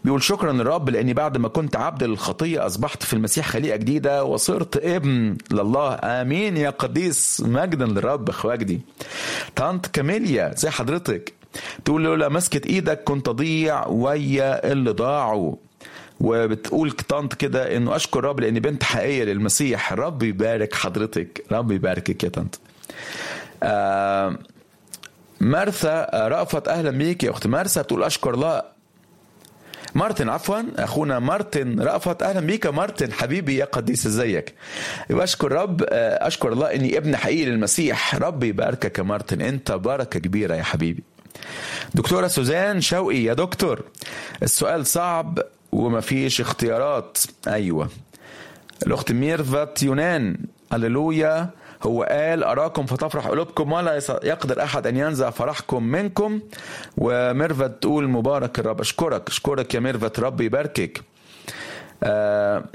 بيقول شكرا للرب لاني بعد ما كنت عبد للخطيه اصبحت في المسيح خليقه جديده وصرت ابن لله امين يا قديس مجدا للرب اخواجدي طنط كاميليا زي حضرتك تقول لولا مسكة ايدك كنت اضيع ويا اللي ضاعوا وبتقول طنط كده انه اشكر الرب لاني بنت حقيقيه للمسيح رب يبارك حضرتك رب يباركك يا طنط آه مرثا رأفت اهلا بيك يا اخت مرثا بتقول اشكر الله مارتن عفوا اخونا مارتن رأفت اهلا بيك يا مارتن حبيبي يا قديس ازيك بشكر رب اشكر الله اني ابن حقيقي للمسيح رب يباركك يا مارتن انت بركه كبيره يا حبيبي دكتوره سوزان شوقي يا دكتور السؤال صعب ومفيش اختيارات ايوه الاخت ميرفت يونان هللويا هو قال أراكم فتفرح قلوبكم ولا يقدر أحد أن ينزع فرحكم منكم وميرفت تقول مبارك الرب أشكرك أشكرك يا ميرفت رب يباركك آه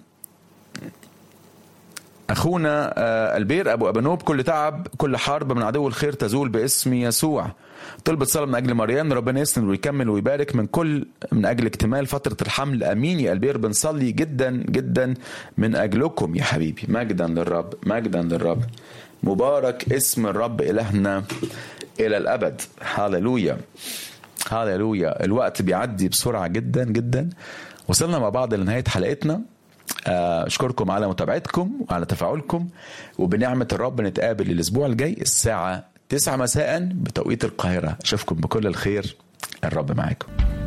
أخونا آه البير أبو أبنوب كل تعب كل حرب من عدو الخير تزول باسم يسوع طلبة صلاة من أجل مريم ربنا يسند ويكمل ويبارك من كل من أجل اكتمال فترة الحمل أمين يا البير بنصلي جدا جدا من أجلكم يا حبيبي مجدا للرب مجدا للرب مبارك اسم الرب إلهنا إلى الأبد هاللويا هاللويا الوقت بيعدي بسرعة جدا جدا وصلنا مع بعض لنهاية حلقتنا أشكركم على متابعتكم وعلى تفاعلكم وبنعمة الرب نتقابل الأسبوع الجاي الساعة 9 مساء بتوقيت القاهرة أشوفكم بكل الخير الرب معاكم